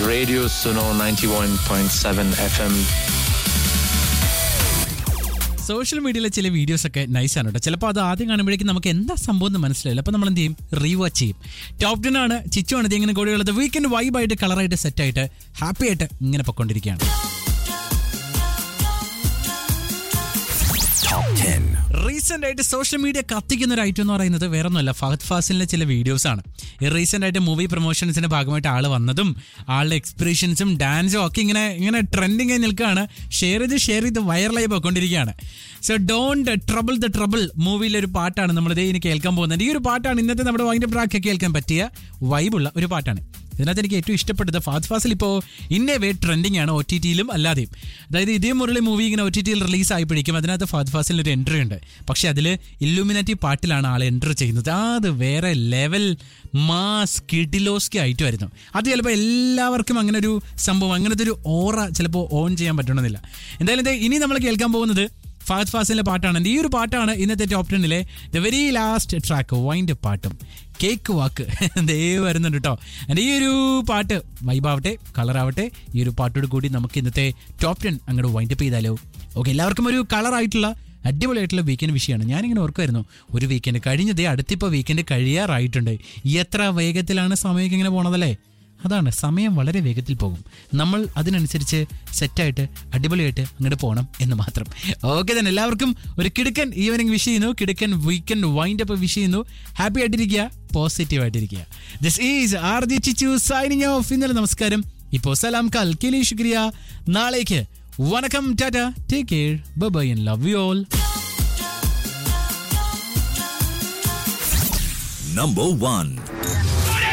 Radio Suno 91.7 FM. Social മീഡിയയിലെ ചില videos ഒക്കെ നൈസ് ആണ് കേട്ടോ ചിലപ്പോൾ അത് ആദ്യം കാണുമ്പോഴേക്കും നമുക്ക് എന്താ സംഭവം എന്ന് മനസ്സിലായില്ല അപ്പോൾ നമ്മൾ എന്ത് ചെയ്യും റീവാച്ച് ചെയ്യും ടോപ്പ് ടെൻ ആണ് ചിച്ചു ആണ് ഇത് ഇങ്ങനെ കൂടെയുള്ളത് വീക്കെൻഡ് വൈബായിട്ട് കളറായിട്ട് സെറ്റായിട്ട് ഹാപ്പി ആയിട്ട് ഇങ്ങനെ പൊക്കോണ്ടിരിക്കുകയാണ് റീസെന്റ് ആയിട്ട് സോഷ്യൽ മീഡിയ കത്തിക്കുന്ന ഒരു ഐറ്റം എന്ന് പറയുന്നത് വേറെ ഒന്നുമല്ല ഫഹദ് ഫാസിലിന്റെ ചില വീഡിയോസ് ആണ് ഈ റീസെന്റ് ആയിട്ട് മൂവി പ്രൊമോഷൻസിന്റെ ഭാഗമായിട്ട് ആള് വന്നതും ആളുടെ എക്സ്പ്രഷൻസും ഡാൻസും ഒക്കെ ഇങ്ങനെ ഇങ്ങനെ ട്രെൻഡിങ് ആയി നിൽക്കുകയാണ് ഷെയർ ചെയ്ത് ഷെയർ ചെയ്ത് വൈറലായി പോയിക്കൊണ്ടിരിക്കുകയാണ് so don't trouble the trouble മൂവിയിലെ ഒരു പാട്ടാണ് നമ്മളിതേ ഇനി കേൾക്കാൻ പോകുന്നത് ഈ ഒരു പാട്ടാണ് ഇന്നത്തെ നമ്മുടെ വൈൻഡ് ട്രാക്ക് കേൾക്കാൻ പറ്റിയ വൈബുള്ള ഒരു പാട്ടാണ് ഇതിനകത്ത് എനിക്ക് ഏറ്റവും ഇഷ്ടപ്പെട്ടത് ഫാദ് ഫാസിൽ ഇപ്പോൾ ഇന്നേ വേ ട്രെൻഡിങ് ആണ് ഒ ടി ടിയിലും അല്ലാതെയും അതായത് ഇതേ മുരളി മൂവി ഇങ്ങനെ ഒ ടി ടിയിൽ റിലീസ് ആയിപ്പോഴേക്കും അതിനകത്ത് ഫാദ് ഫാസിൽ ഒരു എൻട്രി ഉണ്ട് പക്ഷെ അതിൽ ഇല്ലുമിനാറ്റി പാട്ടിലാണ് ആൾ എൻട്രി ചെയ്യുന്നത് അത് വേറെ ലെവൽ മാസ് കിഡിലോസ്കി ആയിട്ടുമായിരുന്നു അത് ചിലപ്പോൾ എല്ലാവർക്കും അങ്ങനെ ഒരു സംഭവം അങ്ങനത്തെ ഒരു ഓറ ചിലപ്പോൾ ഓൺ ചെയ്യാൻ പറ്റണമെന്നില്ല എന്തായാലും ദേ ഇനി നമ്മൾ കേൾക്കാൻ പോകുന്നത് ഫാദ് ഫാസിലെ പാട്ടാണ് ഈ ഒരു പാട്ടാണ് ഇന്നത്തെ ടോപ്പ് ടെന്നിലെ the very last track wind പാട്ടും കേക്ക് വാക്ക് ദേ വരുന്നുണ്ട് കേട്ടോ എൻ്റെ ഈ ഒരു പാട്ട് വൈബാവട്ടെ കളറാവട്ടെ ഈ ഒരു പാട്ടോട് കൂടി നമുക്ക് ഇന്നത്തെ ടോപ്പ് ടെൻ അങ്ങോട്ട് വൈൻഡ് അപ്പ് ചെയ്താലോ ഓക്കെ എല്ലാവർക്കും ഒരു കളറായിട്ടുള്ള അടിപൊളിയായിട്ടുള്ള വീക്കെൻഡ് വിഷയമാണ് ഞാനിങ്ങനെ ഓർക്കുമായിരുന്നു ഒരു വീക്കെൻഡ് കഴിഞ്ഞതേ അടുത്തിപ്പോൾ വീക്കെൻഡ് കഴിയാറായിട്ടുണ്ട് എത്ര വേഗത്തിലാണ് സമയമൊക്കെ ഇങ്ങനെ പോണതല്ലേ അതാണ് സമയം വളരെ വേഗത്തിൽ പോകും നമ്മൾ അതിനനുസരിച്ച് സെറ്റായിട്ട് അടിപൊളിയായിട്ട് അങ്ങോട്ട് പോകണം എന്ന് മാത്രം ഓക്കെ തന്നെ എല്ലാവർക്കും ഒരു കിടുക്കൻ ഈവനിങ് വിഷ് ചെയ്യുന്നു കിടുക്കൻ വീക്കെൻഡ് വൈൻഡ് അപ്പ് വിഷ് ചെയ്യുന്നു ഹാപ്പി ആയിട്ടിരിക്കുക പോസിറ്റീവ് ആയിട്ടിരിക്കുക this is R G Chichu signing off ഇന്നലെ നമസ്കാരം ഇപ്പോൾ സലാം കാൽ കിലി ശുക്രിയ നാളേക്ക് വണക്കം ടാറ്റ take care bye and love you all Number one.